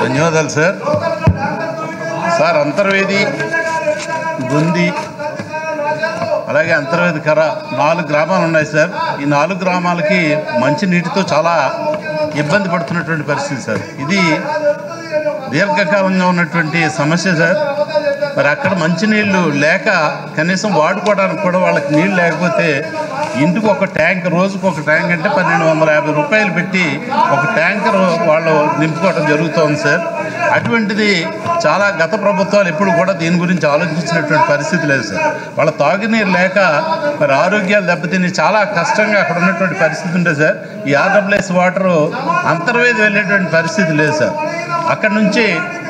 ధన్యవాదాలు sir sir Antarvedi గుంది అలాగే అంతర్వేది కర నాలుగు గ్రామాలు ఉన్నాయి సార్ ఈ నాలుగు గ్రామాలకి మంచి నీటితో చాలా ఇబ్బంది పడుతున్నటువంటి పరిస్థితి సార్ ఇది దీర్ఘకాలంగా ఉన్నటువంటి సమస్య సార్ మరి అక్కడ మంచినీళ్ళు లేక కనీసం వాడుకోవడానికి కూడా వాళ్ళకి నీళ్ళు లేకపోతే ఇంటికి ఒక ట్యాంక్ రోజుకు ఒక ట్యాంక్ అంటే పన్నెండు వందల యాభై రూపాయలు పెట్టి ఒక ట్యాంకర్ వాళ్ళు నింపుకోవడం జరుగుతోంది సార్ అటువంటిది చాలా గత ప్రభుత్వాలు ఎప్పుడు కూడా దీని గురించి ఆలోచించినటువంటి పరిస్థితి లేదు సార్ వాళ్ళ తాగునీరు లేక మరి ఆరోగ్యాలు దెబ్బతిని చాలా కష్టంగా అక్కడ ఉన్నటువంటి పరిస్థితి ఉంటుంది సార్ ఈ ఆర్డబ్ల్యూఎస్ వాటరు అంతర్వేది వెళ్ళేటువంటి పరిస్థితి లేదు సార్ అక్కడ నుంచి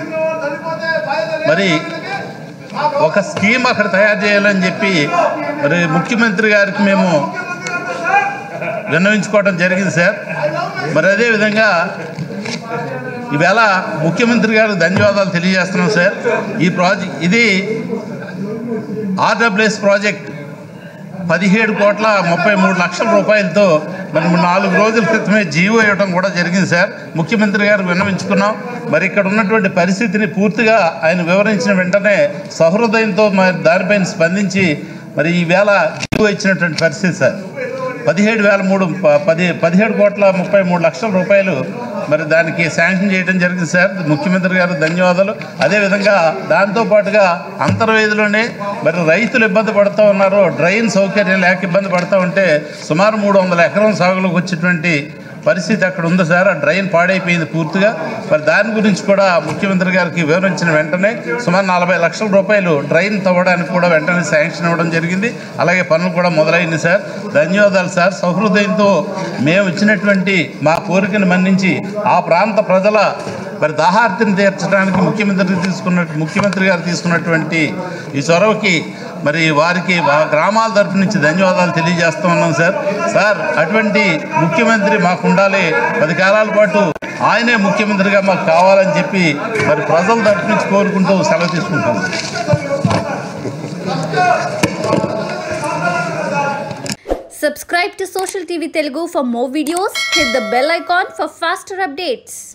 మరి ఒక స్కీమ్ అక్కడ తయారు చేయాలని చెప్పి మరి ముఖ్యమంత్రి గారికి మేము విన్నవించుకోవడం జరిగింది సార్ మరి అదేవిధంగా ఈవేళ ముఖ్యమంత్రి గారికి ధన్యవాదాలు తెలియజేస్తున్నాం సార్ ఈ ప్రాజెక్ట్ ఇది ఆర్డబ్ల్యూఎస్ ప్రాజెక్ట్ పదిహేడు కోట్ల ముప్పై మూడు లక్షల రూపాయలతో మరి నాలుగు రోజుల క్రితమే జీవో ఇవ్వడం కూడా జరిగింది సార్ ముఖ్యమంత్రి గారు విన్నవించుకున్నాం మరి ఇక్కడ ఉన్నటువంటి పరిస్థితిని పూర్తిగా ఆయన వివరించిన వెంటనే సహృదయంతో మరి దానిపైన స్పందించి మరి ఈవేళ జీవో ఇచ్చినటువంటి పరిస్థితి సార్ పదిహేడు వేల మూడు ప- పది పదిహేడు కోట్ల ముప్పై మూడు లక్షల రూపాయలు మరి దానికి శాంక్షన్ చేయడం జరిగింది సార్ ముఖ్యమంత్రి గారు ధన్యవాదాలు అదేవిధంగా దాంతోపాటుగా అంతర్వేదిలోనే మరి రైతులు ఇబ్బంది పడుతూ ఉన్నారు డ్రైన్ సౌకర్యం లేక ఇబ్బంది పడుతూ ఉంటే సుమారు మూడు వందల ఎకరం సాగులోకి వచ్చేటువంటి పరిస్థితి అక్కడ ఉంది సార్ ఆ డ్రైన్ పాడైపోయింది పూర్తిగా మరి దాని గురించి కూడా ముఖ్యమంత్రి గారికి వివరించిన వెంటనే సుమారు నలభై లక్షల రూపాయలు డ్రైన్ తవ్వడానికి కూడా వెంటనే శాంక్షన్ ఇవ్వడం జరిగింది అలాగే పనులు కూడా మొదలైంది సార్ ధన్యవాదాలు సార్ సహృదయంతో మేము ఇచ్చినటువంటి మా కోరికను మన్నించి ఆ ప్రాంత ప్రజల మరి దాహార్తిని తీర్చడానికి ముఖ్యమంత్రి తీసుకున్న ముఖ్యమంత్రి గారు తీసుకున్నటువంటి ఈ చొరవకి మరి వారికి మా గ్రామాల తరపు నుంచి ధన్యవాదాలు తెలియజేస్తూ ఉన్నాం సార్ సార్ అటువంటి ముఖ్యమంత్రి మాకు ఉండాలి పది కాలాల పాటు ఆయనే ముఖ్యమంత్రిగా మాకు కావాలని చెప్పి మరి ప్రజల తరపు నుంచి కోరుకుంటూ సెలవు తీసుకుంటాం Subscribe to Social TV Telugu for more videos. Hit the bell icon for faster updates.